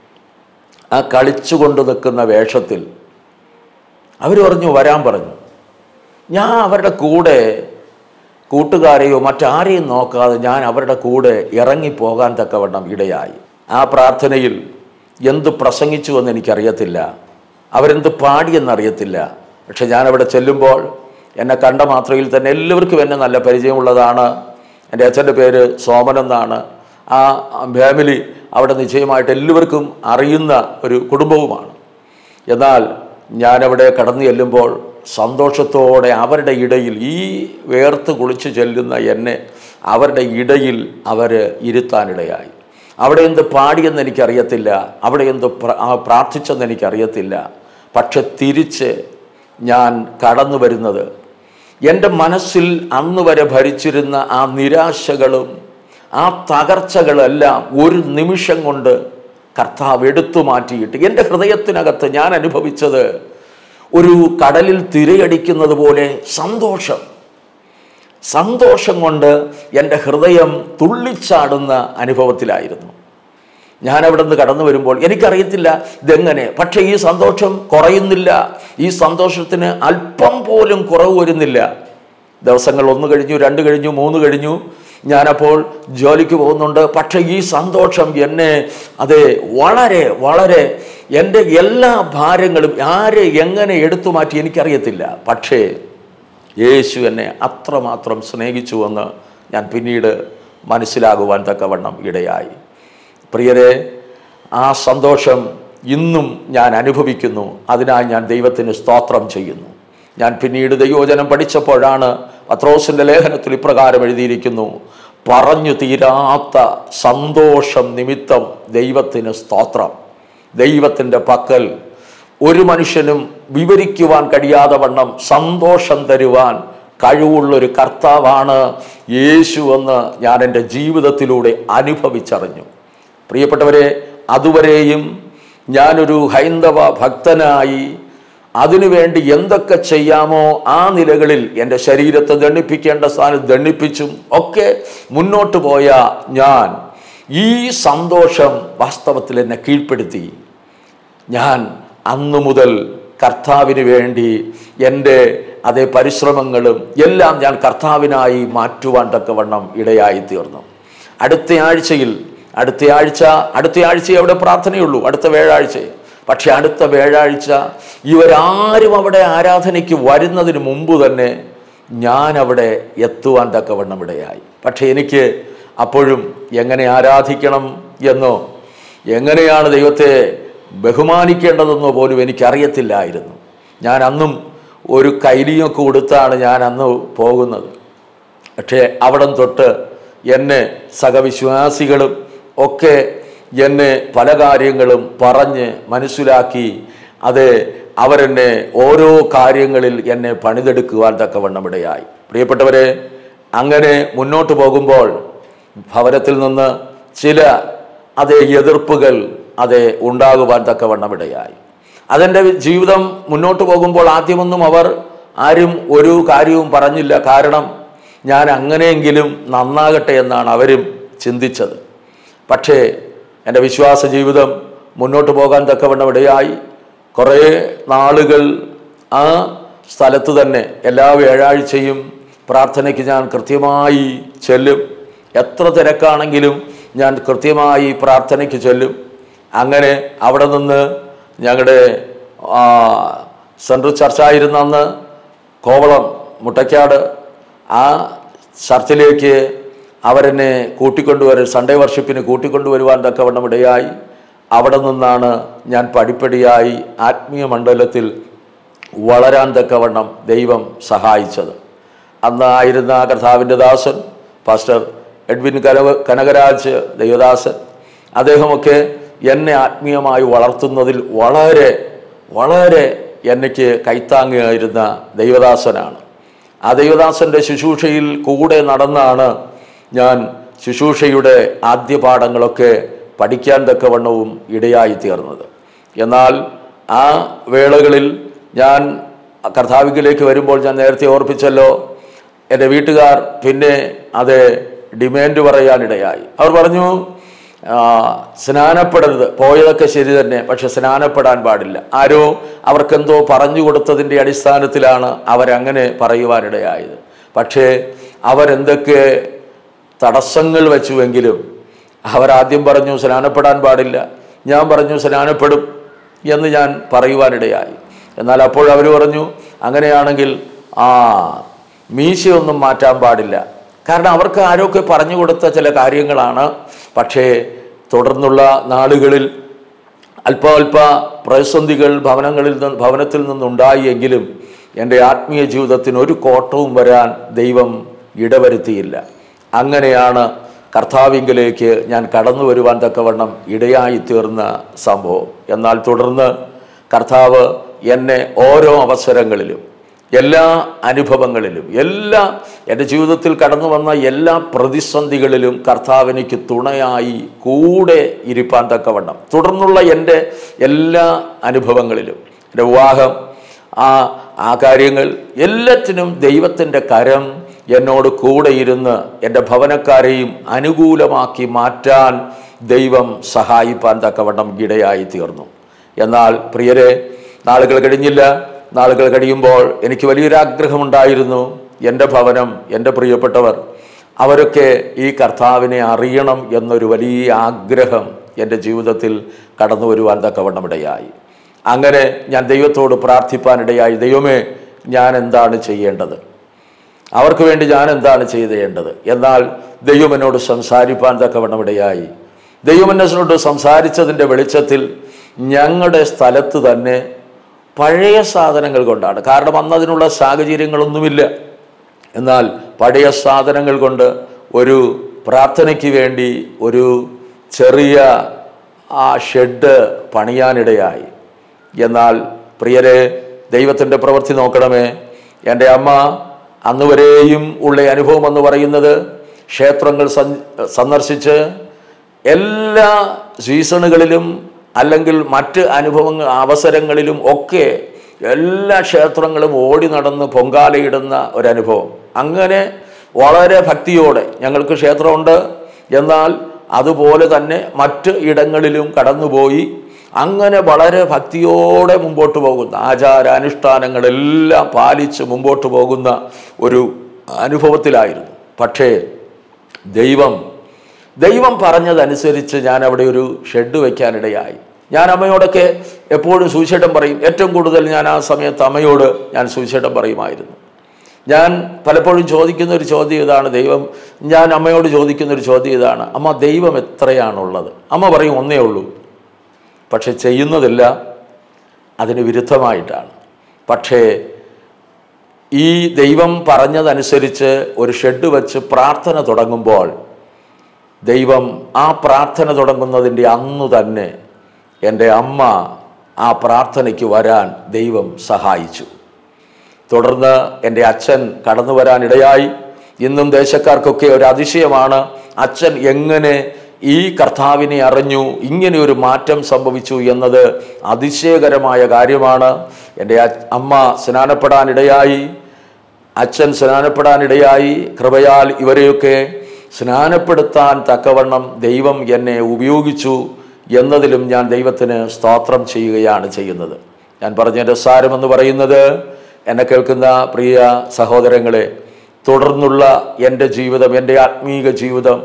ആ കളിച്ചുകൊണ്ട് നിൽക്കുന്ന വേഷത്തിൽ അവർ പറഞ്ഞു വരാൻ പറഞ്ഞു ഞാൻ അവരുടെ കൂടെ കൂട്ടുകാരെയോ മറ്റാരെയും നോക്കാതെ ഞാൻ അവരുടെ കൂടെ ഇറങ്ങിപ്പോകാൻ തക്കവണ്ണം ഇടയായി ആ പ്രാർത്ഥനയിൽ എന്ത് പ്രസംഗിച്ചു എന്ന് എനിക്കറിയത്തില്ല അവരെന്ത് പാടിയെന്നറിയത്തില്ല പക്ഷെ ഞാൻ അവിടെ ചെല്ലുമ്പോൾ എന്നെ കണ്ട മാത്രയിൽ തന്നെ എല്ലാവർക്കും എന്നെ നല്ല പരിചയമുള്ളതാണ് എൻ്റെ അച്ഛൻ്റെ പേര് സോമൻ എന്നാണ് ആ ഫാമിലി അവിടെ നിശ്ചയമായിട്ട് എല്ലാവർക്കും അറിയുന്ന ഒരു കുടുംബവുമാണ് എന്നാൽ ഞാനവിടെ കടന്നു ചെല്ലുമ്പോൾ സന്തോഷത്തോടെ അവരുടെ ഇടയിൽ ഈ വേർത്ത് കുളിച്ച് ചെല്ലുന്ന എന്നെ അവരുടെ ഇടയിൽ അവർ ഇരുത്താനിടയായി അവിടെ എന്ത് പാടിയെന്ന് എനിക്കറിയത്തില്ല അവിടെ എന്ത് പ്ര- ആ പ്രാർത്ഥിച്ചെന്ന് എനിക്കറിയത്തില്ല പക്ഷെ തിരിച്ച് ഞാൻ കടന്നു വരുന്നത് എൻ്റെ മനസ്സിൽ അന്ന് വരെ ഭരിച്ചിരുന്ന ആ നിരാശകളും ആ തകർച്ചകളെല്ലാം ഒരു നിമിഷം കൊണ്ട് കർത്താവ് എടുത്തു മാറ്റിയിട്ട് എൻ്റെ ഹൃദയത്തിനകത്ത് ഞാൻ അനുഭവിച്ചത് ഒരു കടലിൽ തിരയടിക്കുന്നത് പോലെ സന്തോഷം സന്തോഷം കൊണ്ട് എൻ്റെ ഹൃദയം തുള്ളിച്ചാടുന്ന അനുഭവത്തിലായിരുന്നു ഞാൻ അവിടെ നിന്ന് കടന്നു വരുമ്പോൾ എനിക്കറിയത്തില്ല ഇതെങ്ങനെ പക്ഷേ ഈ സന്തോഷം കുറയുന്നില്ല ഈ സന്തോഷത്തിന് അല്പം പോലും കുറവ് വരുന്നില്ല ദിവസങ്ങൾ ഒന്ന് കഴിഞ്ഞു രണ്ട് കഴിഞ്ഞു മൂന്ന് കഴിഞ്ഞു ഞാനപ്പോൾ ജോലിക്ക് പോകുന്നുണ്ട് പക്ഷേ ഈ സന്തോഷം എന്നെ അതെ വളരെ വളരെ എൻ്റെ എല്ലാ ഭാരങ്ങളും ആരെ എങ്ങനെ എടുത്തു മാറ്റി എനിക്കറിയത്തില്ല പക്ഷേ യേശു എന്നെ അത്രമാത്രം സ്നേഹിച്ചുവെന്ന് ഞാൻ പിന്നീട് മനസ്സിലാകുവാൻ തക്കവണ്ണം ഇടയായി പ്രിയരെ ആ സന്തോഷം ഇന്നും ഞാൻ അനുഭവിക്കുന്നു അതിനായി ഞാൻ ദൈവത്തിന് സ്തോത്രം ചെയ്യുന്നു ഞാൻ പിന്നീട് ദൈവോചനം പഠിച്ചപ്പോഴാണ് പത്രോസിൻ്റെ ലേഖനത്തിൽ ഇപ്രകാരം എഴുതിയിരിക്കുന്നു പറഞ്ഞു തീരാത്ത സന്തോഷം നിമിത്തം ദൈവത്തിന് സ്തോത്രം ദൈവത്തിൻ്റെ പക്കൽ ഒരു മനുഷ്യനും വിവരിക്കുവാൻ കഴിയാതെ വണ്ണം സന്തോഷം തരുവാൻ കഴിവുള്ളൊരു കർത്താവാണ് യേശു എന്ന് ഞാൻ എൻ്റെ ജീവിതത്തിലൂടെ അനുഭവിച്ചറിഞ്ഞു പ്രിയപ്പെട്ടവരെ അതുവരെയും ഞാനൊരു ഹൈന്ദവ ഭക്തനായി അതിനുവേണ്ടി എന്തൊക്കെ ചെയ്യാമോ ആ നിലകളിൽ എൻ്റെ ശരീരത്തെ ദണ്ണിപ്പിക്കേണ്ട സ്ഥാനത്ത് ദണ്ണിപ്പിച്ചും ഒക്കെ മുന്നോട്ട് പോയ ഞാൻ ഈ സന്തോഷം വാസ്തവത്തിൽ എന്നെ കീഴ്പ്പെടുത്തി ഞാൻ അന്നു മുതൽ കർത്താവിന് വേണ്ടി എൻ്റെ അതേ പരിശ്രമങ്ങളും എല്ലാം ഞാൻ കർത്താവിനായി മാറ്റുവാൻ തക്കവണ്ണം ഇടയായി തീർന്നു അടുത്ത ആഴ്ചയിൽ അടുത്ത ആഴ്ച അടുത്ത ആഴ്ച അവിടെ പ്രാർത്ഥനയുള്ളൂ അടുത്ത വ്യാഴാഴ്ച പക്ഷെ അടുത്ത വ്യാഴാഴ്ച ഇവരാരും അവിടെ ആരാധനയ്ക്ക് വരുന്നതിന് മുമ്പ് തന്നെ ഞാൻ അവിടെ എത്തുവാൻ തക്കവണ്ണം ഇടയായി പക്ഷെ എനിക്ക് അപ്പോഴും എങ്ങനെ ആരാധിക്കണം എന്നോ എങ്ങനെയാണ് ദൈവത്തെ ബഹുമാനിക്കേണ്ടതെന്നോ പോലും എനിക്കറിയത്തില്ലായിരുന്നു ഞാൻ അന്നും ഒരു കൈലിയൊക്കെ കൊടുത്താണ് ഞാൻ അന്ന് പോകുന്നത് പക്ഷേ അവിടം തൊട്ട് എന്നെ സഹവിശ്വാസികളും ഒക്കെ എന്നെ പല കാര്യങ്ങളും പറഞ്ഞ് മനസ്സിലാക്കി അത് അവരെന്നെ ഓരോ കാര്യങ്ങളിൽ എന്നെ പണിതെടുക്കുവാൻ തക്കവണ്ണം ഇടയായി പ്രിയപ്പെട്ടവരെ അങ്ങനെ മുന്നോട്ട് പോകുമ്പോൾ ഭവനത്തിൽ നിന്ന് ചില അതേ എതിർപ്പുകൾ അതേ ഉണ്ടാകുവാൻ തക്കവണ്ണം ഇടയായി അതെൻ്റെ ജീവിതം മുന്നോട്ട് പോകുമ്പോൾ ആദ്യമൊന്നും അവർ ആരും ഒരു കാര്യവും പറഞ്ഞില്ല കാരണം ഞാൻ അങ്ങനെയെങ്കിലും നന്നാകട്ടെ എന്നാണ് അവരും ചിന്തിച്ചത് പക്ഷേ എൻ്റെ വിശ്വാസ ജീവിതം മുന്നോട്ട് പോകാൻ തക്കവണ്ണം ഇടയായി കുറേ നാളുകൾ ആ സ്ഥലത്ത് തന്നെ എല്ലാ വ്യാഴാഴ്ചയും പ്രാർത്ഥനയ്ക്ക് ഞാൻ കൃത്യമായി ചെല്ലും എത്ര തിരക്കാണെങ്കിലും ഞാൻ കൃത്യമായി പ്രാർത്ഥനയ്ക്ക് ചെല്ലും അങ്ങനെ അവിടെ നിന്ന് ഞങ്ങളുടെ ആ, സെൻട്രൽ ചർച്ചായിരുന്ന അന്ന് കോവളം മുട്ടയ്ക്കാട് ആ ചർച്ചിലേക്ക് അവരെന്നെ കൂട്ടിക്കൊണ്ടുവരും സൺഡേ വർഷിപ്പിന് കൂട്ടിക്കൊണ്ടുവരുവാൻ തക്കവണ്ണം ഇടയായി അവിടെ നിന്നാണ് ഞാൻ പടിപ്പടിയായി ആത്മീയ മണ്ഡലത്തിൽ വളരാൻ തക്കവണ്ണം ദൈവം സഹായിച്ചത് അന്ന് ആയിരുന്ന കർത്താവിൻ്റെ ദാസൻ പാസ്റ്റർ എഡ്വിൻ കനക കനകരാജ് ദൈവദാസൻ അദ്ദേഹമൊക്കെ എന്നെ ആത്മീയമായി വളർത്തുന്നതിൽ വളരെ വളരെ എനിക്ക് കൈത്താങ്ങിയായിരുന്ന ദൈവദാസനാണ് ആ ദൈവദാസൻ്റെ ശുശ്രൂഷയിൽ കൂടെ നടന്നാണ് ഞാൻ ശുശ്രൂഷയുടെ ആദ്യ പാഠങ്ങളൊക്കെ പഠിക്കാൻ തക്കവണ്ണവും ഇടയായി തീർന്നത് എന്നാൽ ആ വേളകളിൽ ഞാൻ കർത്താവിലേക്ക് വരുമ്പോൾ ഞാൻ നേരത്തെ ഓർപ്പിച്ചല്ലോ എൻ്റെ വീട്ടുകാർ പിന്നെ അത് ഡിമാൻഡ് പറയാനിടയായി അവർ പറഞ്ഞു ആ, സ്നാനപ്പെടരുത് പോയതൊക്കെ ശരി തന്നെ പക്ഷെ സ്നാനപ്പെടാൻ പാടില്ല ആരോ അവർക്കെന്തോ പറഞ്ഞു കൊടുത്തതിൻ്റെ അടിസ്ഥാനത്തിലാണ് അവരങ്ങനെ പറയുവാനിടയായത് പക്ഷേ അവരെന്തൊക്കെ തടസ്സങ്ങൾ വെച്ചുവെങ്കിലും അവരാദ്യം പറഞ്ഞു സ്നാനപ്പെടാൻ പാടില്ല ഞാൻ പറഞ്ഞു സ്നാനപ്പെടും എന്ന് ഞാൻ പറയുവാനിടയായി എന്നാൽ അപ്പോൾ അവർ പറഞ്ഞു അങ്ങനെയാണെങ്കിൽ ആ മീശയൊന്നും മാറ്റാൻ പാടില്ല കാരണം അവർക്ക് ആരൊക്കെ പറഞ്ഞു കൊടുത്ത ചില കാര്യങ്ങളാണ് പക്ഷേ തുടർന്നുള്ള നാളുകളിൽ അല്പാൽപ പ്രതിസന്ധികൾ ഭവനങ്ങളിൽ നിന്ന് ഭവനത്തിൽ നിന്നുണ്ടായി എങ്കിലും എൻ്റെ ആത്മീയ ജീവിതത്തിന് ഒരു കോട്ടവും വരാൻ ദൈവം ഇടവരുത്തിയില്ല അങ്ങനെയാണ് കർത്താവിങ്കിലേക്ക് ഞാൻ കടന്നു വരുവാൻ തക്കവണ്ണം ഇടയായി തീർന്ന സംഭവം എന്നാൽ തുടർന്ന് കർത്താവ് എന്നെ ഓരോ അവസരങ്ങളിലും എല്ലാ അനുഭവങ്ങളിലും എല്ലാ എൻ്റെ ജീവിതത്തിൽ കടന്നു വന്ന എല്ലാ പ്രതിസന്ധികളിലും കർത്താവ് എനിക്ക് തുണയായി കൂടെ ഇരിപ്പാൻ തക്കവണ്ണം തുടർന്നുള്ള എൻ്റെ എല്ലാ അനുഭവങ്ങളിലും എൻ്റെ വിവാഹം ആ ആ കാര്യങ്ങൾ എല്ലാറ്റിനും ദൈവത്തിൻ്റെ കരം എന്നോട് കൂടെ ഇരുന്ന് എൻ്റെ ഭവനക്കാരെയും അനുകൂലമാക്കി മാറ്റാൻ ദൈവം സഹായിപ്പാൻ തക്കവണ്ണം ഇടയായി തീർന്നു എന്നാൽ പ്രിയരെ നാളുകൾ കഴിഞ്ഞില്ല നാളുകൾ കഴിയുമ്പോൾ എനിക്ക് വലിയൊരാഗ്രഹമുണ്ടായിരുന്നു എൻ്റെ ഭവനം എൻ്റെ പ്രിയപ്പെട്ടവർ അവരൊക്കെ ഈ കർത്താവിനെ അറിയണം എന്നൊരു വലിയ ആഗ്രഹം എൻ്റെ ജീവിതത്തിൽ കടന്നു വരുവാൻ തക്കവണ്ണം ഇടയായി അങ്ങനെ ഞാൻ ദൈവത്തോട് പ്രാർത്ഥിപ്പാനിടയായി ദൈവമേ ഞാൻ എന്താണ് ചെയ്യേണ്ടത് അവർക്ക് വേണ്ടി ഞാൻ എന്താണ് ചെയ്തേണ്ടത് എന്നാൽ ദൈവം എന്നോട് സംസാരിപ്പാൻ തക്കവണ്ണം ഇടയായി ദൈവം എന്നോട് സംസാരിച്ചതിൻ്റെ വെളിച്ചത്തിൽ ഞങ്ങളുടെ സ്ഥലത്ത് തന്നെ പഴയ സാധനങ്ങൾ കൊണ്ടാണ് കാരണം അന്ന് അതിനുള്ള സാഹചര്യങ്ങളൊന്നുമില്ല എന്നാൽ പഴയ സാധനങ്ങൾ കൊണ്ട് ഒരു പ്രാർത്ഥനയ്ക്ക് വേണ്ടി ഒരു ചെറിയ ആ ഷെഡ് പണിയാനിടയായി എന്നാൽ പ്രിയരെ ദൈവത്തിൻ്റെ പ്രവൃത്തി നോക്കണമേ എൻ്റെ അമ്മ അന്ന് വരെയും ഉള്ള അനുഭവം എന്ന് പറയുന്നത് ക്ഷേത്രങ്ങൾ സൻ- സന്ദർശിച്ച് എല്ലാ സീസണുകളിലും അല്ലെങ്കിൽ മറ്റ് അനുഭവങ്ങൾ അവസരങ്ങളിലും ഒക്കെ എല്ലാ ക്ഷേത്രങ്ങളും ഓടി നടന്ന് പൊങ്കാലയിടുന്ന ഒരനുഭവം അങ്ങനെ വളരെ ഭക്തിയോടെ ഞങ്ങൾക്ക് ക്ഷേത്രമുണ്ട് എന്നാൽ അതുപോലെ തന്നെ മറ്റ് ഇടങ്ങളിലും കടന്നുപോയി അങ്ങനെ വളരെ ഭക്തിയോടെ മുമ്പോട്ട് പോകുന്ന ആചാരാനുഷ്ഠാനങ്ങളെല്ലാം പാലിച്ച് മുമ്പോട്ട് പോകുന്ന ഒരു അനുഭവത്തിലായിരുന്നു പക്ഷേ ദൈവം ദൈവം പറഞ്ഞതനുസരിച്ച് ഞാൻ അവിടെ ഒരു ഷെഡ് വയ്ക്കാനിടയായി ഞാൻ അമ്മയോടൊക്കെ എപ്പോഴും സുവിശേഷം പറയും ഏറ്റവും കൂടുതൽ ഞാൻ ആ സമയത്ത് അമ്മയോട് ഞാൻ സുവിശേഷം പറയുമായിരുന്നു ഞാൻ പലപ്പോഴും ചോദിക്കുന്ന ഒരു ചോദ്യം ഇതാണ് ദൈവം ഞാൻ അമ്മയോട് ചോദിക്കുന്ന ഒരു ചോദ്യം ഇതാണ് അമ്മ ദൈവം എത്രയാണുള്ളത് അമ്മ പറയും ഒന്നേ ഉള്ളൂ പക്ഷെ ചെയ്യുന്നതെല്ലാം അതിന് വിരുദ്ധമായിട്ടാണ് പക്ഷേ ഈ ദൈവം പറഞ്ഞതനുസരിച്ച് ഒരു ഷെഡ് വെച്ച് പ്രാർത്ഥന തുടങ്ങുമ്പോൾ ദൈവം ആ പ്രാർത്ഥന തുടങ്ങുന്നതിൻ്റെ അന്നു തന്നെ എൻ്റെ അമ്മ ആ പ്രാർത്ഥനയ്ക്ക് വരാൻ ദൈവം സഹായിച്ചു തുടർന്ന് എൻ്റെ അച്ഛൻ കടന്നു വരാൻ ഇടയായി ഇന്നും ദേശക്കാർക്കൊക്കെ ഒരു അതിശയമാണ് അച്ഛൻ എങ്ങനെ ഈ കർത്താവിനെ അറിഞ്ഞു ഇങ്ങനെ ഒരു മാറ്റം സംഭവിച്ചു എന്നത് അതിശയകരമായ കാര്യമാണ് എൻ്റെ അ- അമ്മ സ്നാനപ്പെടാനിടയായി അച്ഛൻ സ്നാനപ്പെടാനിടയായി കൃപയാൽ ഇവരെയൊക്കെ സ്നാനപ്പെടുത്താൻ തക്കവണ്ണം ദൈവം എന്നെ ഉപയോഗിച്ചു എന്നതിലും ഞാൻ ദൈവത്തിന് സ്തോത്രം ചെയ്യുകയാണ് ചെയ്യുന്നത് ഞാൻ പറഞ്ഞതിൻ്റെ സാരമെന്ന് പറയുന്നത് എന്നെ കേൾക്കുന്ന പ്രിയ സഹോദരങ്ങളെ തുടർന്നുള്ള എൻ്റെ ജീവിതം എൻ്റെ ആത്മീക ജീവിതം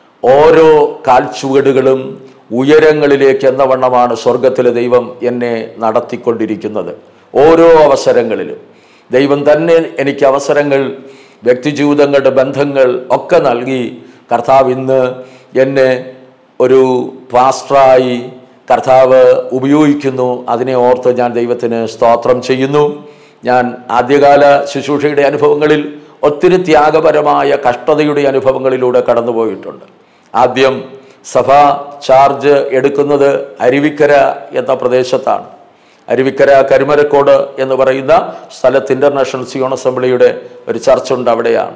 ഓരോ കാൽച്ചുവടുകളും ഉയരങ്ങളിലേക്ക് എന്ന വണ്ണമാണ് സ്വർഗത്തിലെ ദൈവം എന്നെ നടത്തിക്കൊണ്ടിരിക്കുന്നത് ഓരോ അവസരങ്ങളിലും ദൈവം തന്നെ എനിക്ക് അവസരങ്ങൾ വ്യക്തിജീവിതങ്ങളുടെ ബന്ധങ്ങൾ ഒക്കെ നൽകി കർത്താവ് ഇന്ന് എന്നെ ഒരു പാസ്റ്ററായി കർത്താവ് ഉപയോഗിക്കുന്നു അതിനെ ഓർത്ത് ഞാൻ ദൈവത്തിന് സ്തോത്രം ചെയ്യുന്നു ഞാൻ ആദ്യകാല ശുശ്രൂഷയുടെ അനുഭവങ്ങളിൽ ഒത്തിരി ത്യാഗപരമായ കഷ്ടതയുടെ അനുഭവങ്ങളിലൂടെ കടന്നുപോയിട്ടുണ്ട് ആദ്യം സഭ ചാർജ് എടുക്കുന്നത് അരുവിക്കര എന്ന പ്രദേശത്താണ് അരുവിക്കര കരുമരക്കോട് എന്ന് പറയുന്ന സ്ഥലത്ത് ഇൻ്റർനാഷണൽ സിയോൺ അസംബ്ലിയുടെ ഒരു ചർച്ച ഉണ്ട് അവിടെയാണ്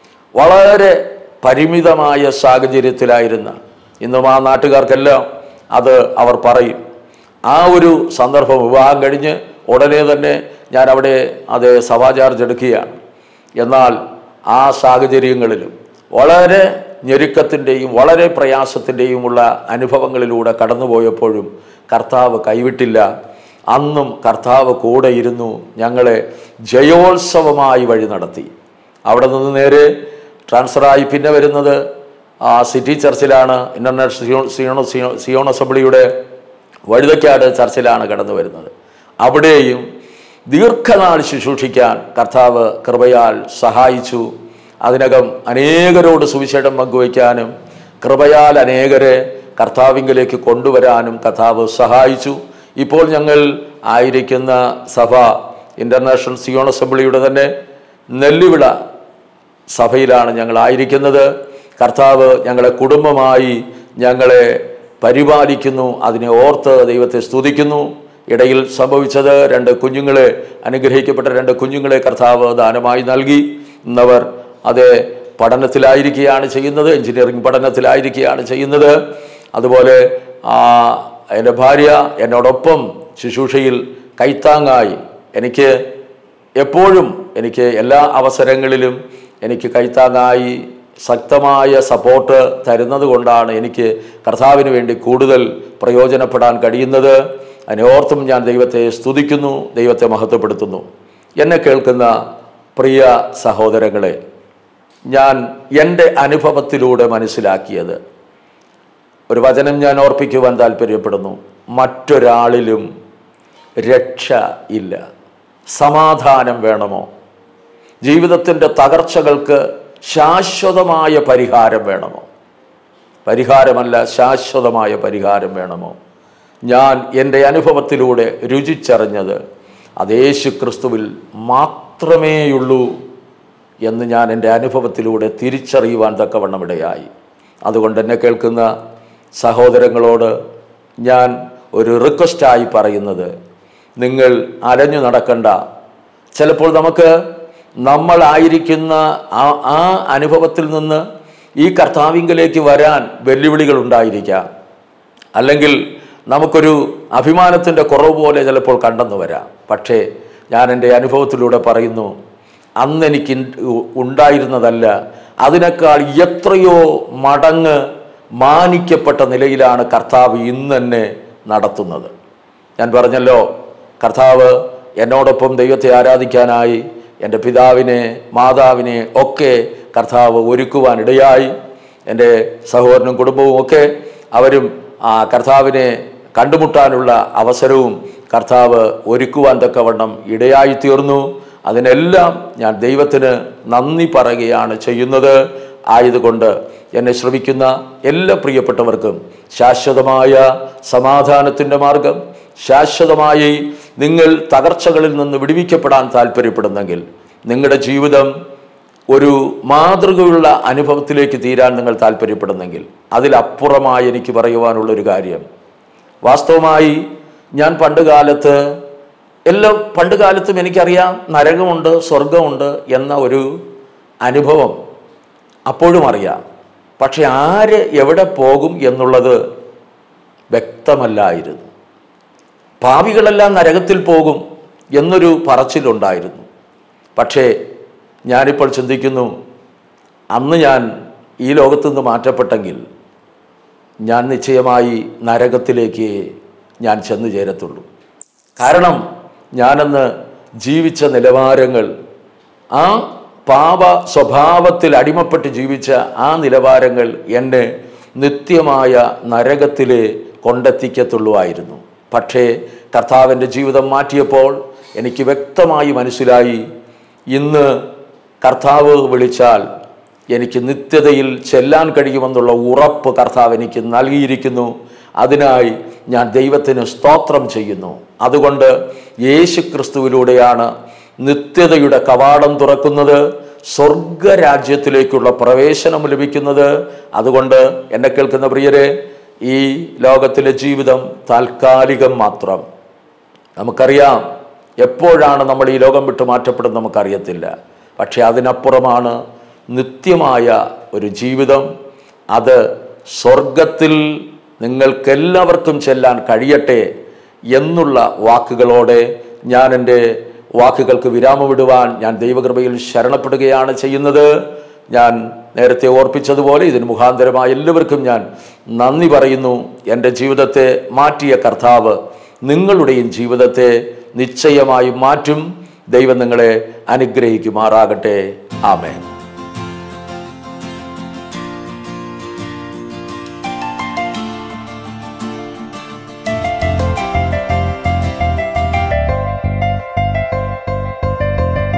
വളരെ പരിമിതമായ സാഹചര്യത്തിലായിരുന്ന ഇന്നും ആ നാട്ടുകാർക്കെല്ലാം അത് അവർ പറയും ആ ഒരു സന്ദർഭം വിവാഹം കഴിഞ്ഞ് ഉടനെ തന്നെ ഞാൻ അവിടെ അത് സഭാ ചാർജ് എടുക്കുകയാണ് എന്നാൽ ആ സാഹചര്യങ്ങളിലും വളരെ ഞെരുക്കത്തിൻ്റെയും വളരെ പ്രയാസത്തിൻ്റെയുമുള്ള അനുഭവങ്ങളിലൂടെ കടന്നുപോയപ്പോഴും കർത്താവ് കൈവിട്ടില്ല അന്നും കർത്താവ് കൂടെ ഇരുന്നു ഞങ്ങളെ ജയോത്സവമായി വഴി നടത്തി അവിടെ നിന്ന് നേരെ ട്രാൻസ്ഫറായി പിന്നെ വരുന്നത് ആ സിറ്റി ചർച്ചിലാണ് international Zion Zion Zion- Zion അസംബ്ലിയുടെ വഴുതക്കാട് ചർച്ചിലാണ് കടന്നു വരുന്നത് അവിടെയും ദീർഘനാൾ ശുശ്രൂഷിക്കാൻ കർത്താവ് കൃപയാൽ സഹായിച്ചു അതിനകം അനേകരോട് സുവിശേഷം പങ്കുവയ്ക്കാനും കൃപയാൽ അനേകരെ കർത്താവിങ്കിലേക്ക് കൊണ്ടുവരാനും കർത്താവ് സഹായിച്ചു ഇപ്പോൾ ഞങ്ങൾ ആയിരിക്കുന്ന സഭ ഇൻ്റർനാഷണൽ സിയോൺ അസംബ്ലിയുടെ തന്നെ നെല്ലിവിള സഭയിലാണ് ഞങ്ങൾ ആയിരിക്കുന്നത് കർത്താവ് ഞങ്ങളെ കുടുംബമായി ഞങ്ങളെ പരിപാലിക്കുന്നു അതിനെ ഓർത്ത് ദൈവത്തെ സ്തുതിക്കുന്നു ഇടയിൽ സംഭവിച്ചത് രണ്ട് കുഞ്ഞുങ്ങളെ അനുഗ്രഹിക്കപ്പെട്ട രണ്ട് കുഞ്ഞുങ്ങളെ കർത്താവ് ദാനമായി നൽകി ഇന്നവർ അത് പഠനത്തിലായിരിക്കുകയാണ് ചെയ്യുന്നത് എഞ്ചിനീയറിംഗ് പഠനത്തിലായിരിക്കുകയാണ് ചെയ്യുന്നത് അതുപോലെ ആ, എൻ്റെ ഭാര്യ എന്നോടൊപ്പം ശുശ്രൂഷയിൽ കൈത്താങ്ങായി എനിക്ക് എപ്പോഴും എനിക്ക് എല്ലാ അവസരങ്ങളിലും എനിക്ക് കൈത്താങ്ങായി ശക്തമായ സപ്പോർട്ട് തരുന്നത് കൊണ്ടാണ് എനിക്ക് കർത്താവിന് വേണ്ടി കൂടുതൽ പ്രയോജനപ്പെടാൻ കഴിയുന്നത് അതിനോർത്തും ഞാൻ ദൈവത്തെ സ്തുതിക്കുന്നു ദൈവത്തെ മഹത്വപ്പെടുത്തുന്നു എന്നെ കേൾക്കുന്ന പ്രിയ സഹോദരങ്ങളെ ഞാൻ എൻ്റെ അനുഭവത്തിലൂടെ മനസ്സിലാക്കിയത് ഒരു വചനം ഞാൻ ഓർപ്പിക്കുവാൻ താല്പര്യപ്പെടുന്നു മറ്റൊരാളിലും രക്ഷ ഇല്ല സമാധാനം വേണമോ ജീവിതത്തിൻ്റെ തകർച്ചകൾക്ക് ശാശ്വതമായ പരിഹാരം വേണമോ പരിഹാരമല്ല ശാശ്വതമായ പരിഹാരം വേണമോ ഞാൻ എൻ്റെ അനുഭവത്തിലൂടെ രുചിച്ചറിഞ്ഞത് അത് യേശു ക്രിസ്തുവിൽ മാത്രമേയുള്ളൂ എന്ന് ഞാൻ എൻ്റെ അനുഭവത്തിലൂടെ തിരിച്ചറിയുവാൻ തക്കവണ്ണം ഇടയായി അതുകൊണ്ട് എന്നെ കേൾക്കുന്ന സഹോദരങ്ങളോട് ഞാൻ ഒരു റിക്വസ്റ്റായി പറയുന്നത് നിങ്ങൾ അലഞ്ഞു നടക്കണ്ട ചിലപ്പോൾ നമുക്ക് നമ്മളായിരിക്കുന്ന ആ ആ അനുഭവത്തിൽ നിന്ന് ഈ കർത്താവിങ്കലേക്ക് വരാൻ വെല്ലുവിളികൾ ഉണ്ടായിരിക്കാം അല്ലെങ്കിൽ നമുക്കൊരു അഭിമാനത്തിൻ്റെ കുറവ് പോലെ ചിലപ്പോൾ കണ്ടെന്ന് വരാം പക്ഷേ ഞാൻ എൻ്റെ അനുഭവത്തിലൂടെ പറയുന്നു അന്ന് എനിക്ക് ഇൻ- ഉണ്ടായിരുന്നതല്ല അതിനേക്കാൾ എത്രയോ മടങ്ങ് മാനിക്കപ്പെട്ട നിലയിലാണ് കർത്താവ് ഇന്ന് എന്നെ നടത്തുന്നത് ഞാൻ പറഞ്ഞല്ലോ കർത്താവ് എന്നോടൊപ്പം ദൈവത്തെ ആരാധിക്കാനായി എൻ്റെ പിതാവിനെ മാതാവിനെ ഒക്കെ കർത്താവ് ഒരുക്കുവാൻ ഇടയായി എൻ്റെ സഹോദരനും കുടുംബവും ഒക്കെ അവരും ആ കർത്താവിനെ കണ്ടുമുട്ടാനുള്ള അവസരവും കർത്താവ് ഒരുക്കുവാൻ തക്കവണ്ണം ഇടയായി തീർന്നു അതിനെല്ലാം ഞാൻ ദൈവത്തിന് നന്ദി പറയുകയാണ് ചെയ്യുന്നത് ആയതുകൊണ്ട് എന്നെ ശ്രമിക്കുന്ന എല്ലാ പ്രിയപ്പെട്ടവർക്കും ശാശ്വതമായ സമാധാനത്തിൻ്റെ മാർഗം ശാശ്വതമായി നിങ്ങൾ തകർച്ചകളിൽ നിന്ന് വിടുവിക്കപ്പെടാൻ താല്പര്യപ്പെടുന്നെങ്കിൽ നിങ്ങളുടെ ജീവിതം ഒരു മാതൃകയുള്ള അനുഭവത്തിലേക്ക് തീരാൻ നിങ്ങൾ താല്പര്യപ്പെടുന്നെങ്കിൽ അതിലപ്പുറമായി എനിക്ക് പറയുവാനുള്ളൊരു കാര്യം വാസ്തവമായി ഞാൻ പണ്ട് കാലത്ത് എല്ലാം പണ്ട് കാലത്തും എനിക്കറിയാം നരകമുണ്ട് സ്വർഗമുണ്ട് എന്ന ഒരു അനുഭവം അപ്പോഴും അറിയാം പക്ഷെ ആര് എവിടെ പോകും എന്നുള്ളത് വ്യക്തമല്ലായിരുന്നു പാവികളെല്ലാം നരകത്തിൽ പോകും എന്നൊരു പറച്ചിലുണ്ടായിരുന്നു പക്ഷേ ഞാനിപ്പോൾ ചിന്തിക്കുന്നു അന്ന് ഞാൻ ഈ ലോകത്തു നിന്ന് മാറ്റപ്പെട്ടെങ്കിൽ ഞാൻ നിശ്ചയമായി നരകത്തിലേക്ക് ഞാൻ ചെന്നു ചേരത്തുള്ളൂ കാരണം ഞാനന്ന് ജീവിച്ച നിലവാരങ്ങൾ ആ പാപ സ്വഭാവത്തിൽ അടിമപ്പെട്ട് ജീവിച്ച ആ നിലവാരങ്ങൾ എന്നെ നിത്യമായ നരകത്തിലെ കൊണ്ടെത്തിക്കത്തുള്ളൂ പക്ഷേ കർത്താവിൻ്റെ ജീവിതം മാറ്റിയപ്പോൾ എനിക്ക് വ്യക്തമായി മനസ്സിലായി ഇന്ന് കർത്താവ് വിളിച്ചാൽ എനിക്ക് നിത്യതയിൽ ചെല്ലാൻ കഴിയുമെന്നുള്ള ഉറപ്പ് കർത്താവ് എനിക്ക് നൽകിയിരിക്കുന്നു അതിനായി ഞാൻ ദൈവത്തിന് സ്തോത്രം ചെയ്യുന്നു അതുകൊണ്ട് യേശു ക്രിസ്തുവിലൂടെയാണ് നിത്യതയുടെ കവാടം തുറക്കുന്നത് സ്വർഗരാജ്യത്തിലേക്കുള്ള പ്രവേശനം ലഭിക്കുന്നത് അതുകൊണ്ട് എന്നെ കേൾക്കുന്ന പ്രിയരെ ഈ ലോകത്തിലെ ജീവിതം താൽക്കാലികം മാത്രം നമുക്കറിയാം എപ്പോഴാണ് നമ്മൾ ഈ ലോകം വിട്ട് മാറ്റപ്പെടുന്നത് നമുക്കറിയത്തില്ല പക്ഷെ അതിനപ്പുറമാണ് നിത്യമായ ഒരു ജീവിതം അത് സ്വർഗത്തിൽ നിങ്ങൾക്കെല്ലാവർക്കും ചെല്ലാൻ കഴിയട്ടെ എന്നുള്ള വാക്കുകളോടെ ഞാൻ എൻ്റെ വാക്കുകൾക്ക് വിരാമമിടുവാൻ ഞാൻ ദൈവകൃപയിൽ ശരണപ്പെടുകയാണ് ചെയ്യുന്നത് ഞാൻ നേരത്തെ ഓർപ്പിച്ചതുപോലെ ഇതിന് മുഖാന്തരമായ എല്ലാവർക്കും ഞാൻ നന്ദി പറയുന്നു എൻ്റെ ജീവിതത്തെ മാറ്റിയ കർത്താവ് നിങ്ങളുടെയും ജീവിതത്തെ നിശ്ചയമായും മാറ്റും ദൈവം നിങ്ങളെ അനുഗ്രഹിക്കുമാറാകട്ടെ ആമേൻ